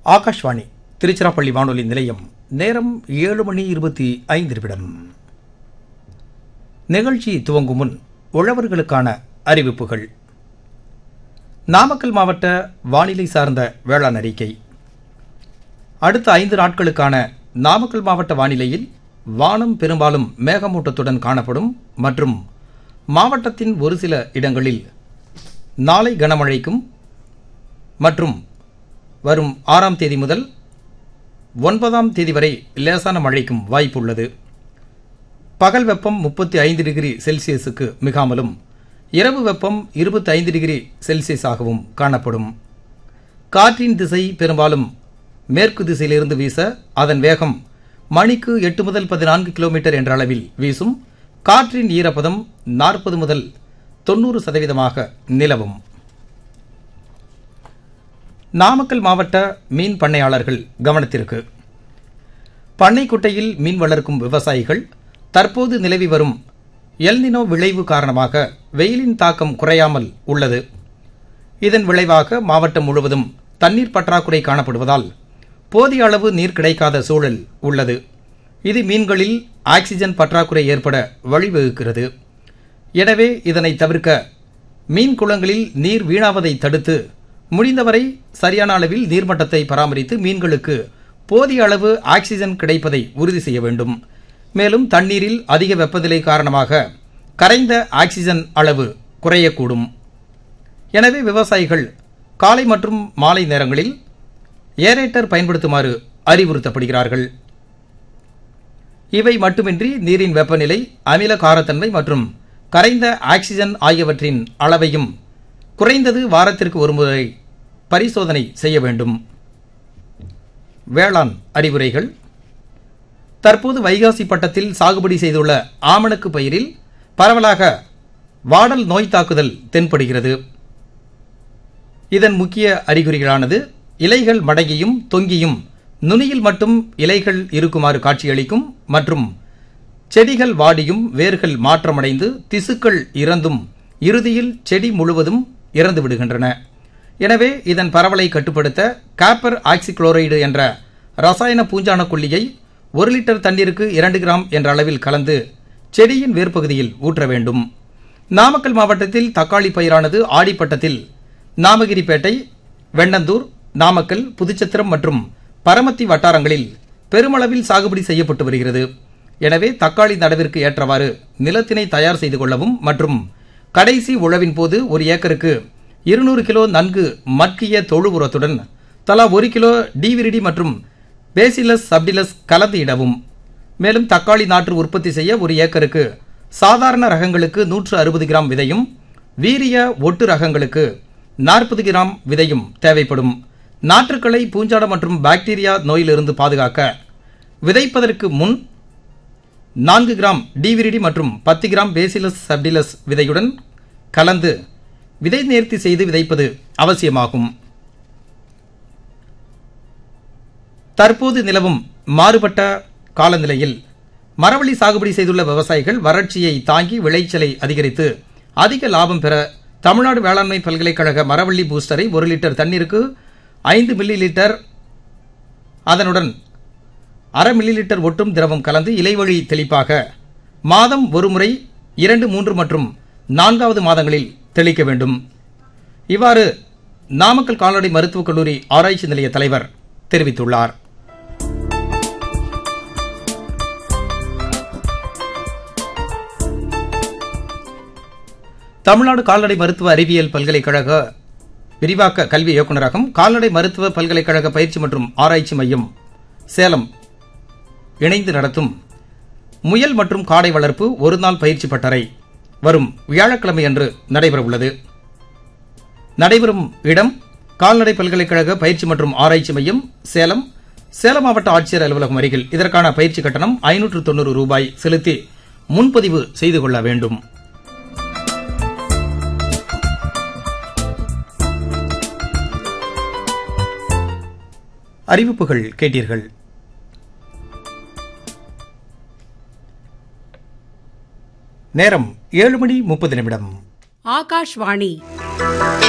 ஆகாஷ்வாணி திருச்சிராப்பள்ளி வானொலி நிலையம் நேரம் ஏழு மணி இருபத்தி ஐந்து நிமிடம் நிகழ்ச்சி துவங்கும் முன் உழவர்களுக்கான அறிவிப்புகள் நாமக்கல் மாவட்ட வானிலை சார்ந்த வேளாண் அறிக்கை அடுத்த ஐந்து நாட்களுக்கான நாமக்கல் மாவட்ட வானிலையில் வானம் பெரும்பாலும் மேகமூட்டத்துடன் காணப்படும் மற்றும் மாவட்டத்தின் ஒரு சில இடங்களில் நாளை கனமழைக்கும் மற்றும் வரும் ஆறாம் தேதி முதல் ஒன்பதாம் தேதி வரை லேசான மழைக்கும் வாய்ப்புள்ளது பகல் வெப்பம் முப்பத்தி ஐந்து டிகிரி செல்சியஸுக்கு மிகாமலும் இரவு வெப்பம் இருபத்தி ஐந்து டிகிரி செல்சியஸாகவும் காணப்படும் காற்றின் திசை பெரும்பாலும் மேற்கு திசையிலிருந்து வீச அதன் வேகம் மணிக்கு எட்டு முதல் பதினான்கு கிலோமீட்டர் என்ற அளவில் வீசும் காற்றின் ஈரப்பதம் நாற்பது முதல் தொண்ணூறு சதவீதமாக நிலவும் நாமக்கல் மாவட்ட மீன் பண்ணையாளர்கள் கவனத்திற்கு பண்ணைக்குட்டையில் மீன் வளர்க்கும் விவசாயிகள் தற்போது நிலவி வரும் எல்னினோ விளைவு காரணமாக வெயிலின் தாக்கம் குறையாமல் உள்ளது இதன் விளைவாக மாவட்டம் முழுவதும் தண்ணீர் பற்றாக்குறை காணப்படுவதால் போதிய அளவு நீர் கிடைக்காத சூழல் உள்ளது இது மீன்களில் ஆக்சிஜன் பற்றாக்குறை ஏற்பட வழிவகுக்கிறது எனவே இதனை தவிர்க்க மீன் குளங்களில் நீர் வீணாவதை தடுத்து முடிந்தவரை சரியான அளவில் நீர்மட்டத்தை பராமரித்து மீன்களுக்கு போதிய அளவு ஆக்சிஜன் கிடைப்பதை உறுதி செய்ய வேண்டும் மேலும் தண்ணீரில் அதிக வெப்பநிலை காரணமாக கரைந்த ஆக்சிஜன் அளவு குறையக்கூடும் எனவே விவசாயிகள் காலை மற்றும் மாலை நேரங்களில் ஏரேட்டர் பயன்படுத்துமாறு அறிவுறுத்தப்படுகிறார்கள் இவை மட்டுமின்றி நீரின் வெப்பநிலை அமில காரத்தன்மை மற்றும் கரைந்த ஆக்சிஜன் ஆகியவற்றின் அளவையும் குறைந்தது வாரத்திற்கு ஒருமுறை பரிசோதனை செய்ய வேண்டும் வேளாண் அறிவுரைகள் தற்போது வைகாசி பட்டத்தில் சாகுபடி செய்துள்ள ஆமணக்கு பயிரில் பரவலாக வாடல் நோய் தாக்குதல் தென்படுகிறது இதன் முக்கிய அறிகுறிகளானது இலைகள் மடங்கியும் தொங்கியும் நுனியில் மட்டும் இலைகள் இருக்குமாறு காட்சியளிக்கும் மற்றும் செடிகள் வாடியும் வேர்கள் மாற்றமடைந்து திசுக்கள் இறந்தும் இறுதியில் செடி முழுவதும் இறந்து விடுகின்றன எனவே இதன் பரவலை கட்டுப்படுத்த காப்பர் ஆக்சிக்ளோரைடு என்ற ரசாயன பூஞ்சான கொல்லியை ஒரு லிட்டர் தண்ணீருக்கு இரண்டு கிராம் என்ற அளவில் கலந்து செடியின் வேர்ப்பகுதியில் ஊற்ற வேண்டும் நாமக்கல் மாவட்டத்தில் தக்காளி பயிரானது ஆடிப்பட்டத்தில் நாமகிரிப்பேட்டை வெண்ணந்தூர் நாமக்கல் புதுச்சத்திரம் மற்றும் பரமத்தி வட்டாரங்களில் பெருமளவில் சாகுபடி செய்யப்பட்டு வருகிறது எனவே தக்காளி நடவிற்கு ஏற்றவாறு நிலத்தினை தயார் செய்து கொள்ளவும் மற்றும் கடைசி உழவின் போது ஒரு ஏக்கருக்கு இருநூறு கிலோ நன்கு மட்கிய தொழு உரத்துடன் தலா ஒரு கிலோ டிவிரிடி மற்றும் பேசிலஸ் சப்டிலஸ் கலந்து இடவும் மேலும் தக்காளி நாற்று உற்பத்தி செய்ய ஒரு ஏக்கருக்கு சாதாரண ரகங்களுக்கு நூற்று அறுபது கிராம் விதையும் வீரிய ஒட்டு ரகங்களுக்கு நாற்பது கிராம் விதையும் தேவைப்படும் நாற்றுக்களை பூஞ்சாடம் மற்றும் பாக்டீரியா நோயிலிருந்து பாதுகாக்க விதைப்பதற்கு முன் நான்கு கிராம் டிவிரிடி மற்றும் பத்து கிராம் பேசிலஸ் சப்டிலஸ் விதையுடன் கலந்து விதை நேர்த்தி செய்து விதைப்பது அவசியமாகும் தற்போது நிலவும் மாறுபட்ட காலநிலையில் மரவள்ளி சாகுபடி செய்துள்ள விவசாயிகள் வறட்சியை தாங்கி விளைச்சலை அதிகரித்து அதிக லாபம் பெற தமிழ்நாடு வேளாண்மை பல்கலைக்கழக மரவள்ளி பூஸ்டரை ஒரு லிட்டர் தண்ணீருக்கு ஐந்து மில்லி லிட்டர் அதனுடன் அரை மில்லி லிட்டர் ஒட்டும் திரவம் கலந்து இலைவழி தெளிப்பாக மாதம் ஒரு முறை இரண்டு மூன்று மற்றும் நான்காவது மாதங்களில் தெளிக்க வேண்டும் இவ்வாறு நாமக்கல் கால்நடை மருத்துவக் கல்லூரி ஆராய்ச்சி நிலைய தலைவர் தெரிவித்துள்ளார் தமிழ்நாடு கால்நடை மருத்துவ அறிவியல் பல்கலைக்கழக விரிவாக்க கல்வி இயக்குநரகம் கால்நடை மருத்துவ பல்கலைக்கழக பயிற்சி மற்றும் ஆராய்ச்சி மையம் சேலம் இணைந்து நடத்தும் முயல் மற்றும் காடை வளர்ப்பு ஒரு நாள் பயிற்சி பட்டறை வரும் வியாழக்கிழமை அன்று நடைபெறவுள்ளது நடைபெறும் இடம் கால்நடை பல்கலைக்கழக பயிற்சி மற்றும் ஆராய்ச்சி மையம் சேலம் சேலம் மாவட்ட ஆட்சியர் அலுவலகம் அருகில் இதற்கான பயிற்சி கட்டணம் ஐநூற்று தொண்ணூறு ரூபாய் செலுத்தி முன்பதிவு செய்து கொள்ள வேண்டும் அறிவிப்புகள் கேட்டீர்கள் நேரம் ஏழு மணி முப்பது நிமிடம் ஆகாஷ்வாணி